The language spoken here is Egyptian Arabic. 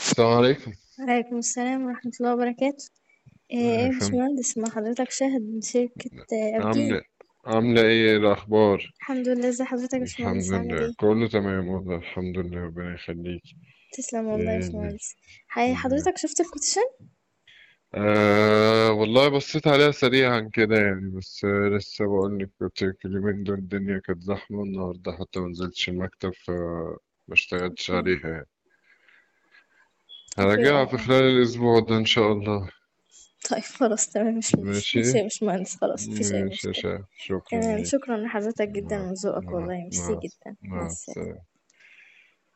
السلام عليكم عليكم السلام ورحمة الله وبركاته ايه إيه يا يا فندم باشمهندس ما حضرتك شاهد من شركة آه، أبجين عاملة عاملة ايه الأخبار؟ الحمد لله ازي حضرتك يا الحمد باشمهندس عامل لله ايه كله تمام والله الحمد لله ربنا يخليك تسلم والله يا إيه باشمهندس حي حضرتك شفت الكوتيشن آه والله بصيت عليها سريعا كده يعني بس آه لسه بقول لك كنت اليومين دول الدنيا كانت زحمة النهاردة حتى ما نزلتش المكتب فما اشتغلتش اوكي عليها يعني اوكي هراجعها اه في اه خلال الأسبوع ده إن شاء الله طيب خلاص تمام مش مش ماشي مش يا باشمهندس خلاص مفيش أي ماشي يا مشكلة شا شكرا تمام ليك شكرا لحضرتك جدا مع من ذوقك مع والله ميرسي مع جدا مع مع السلامة السلامة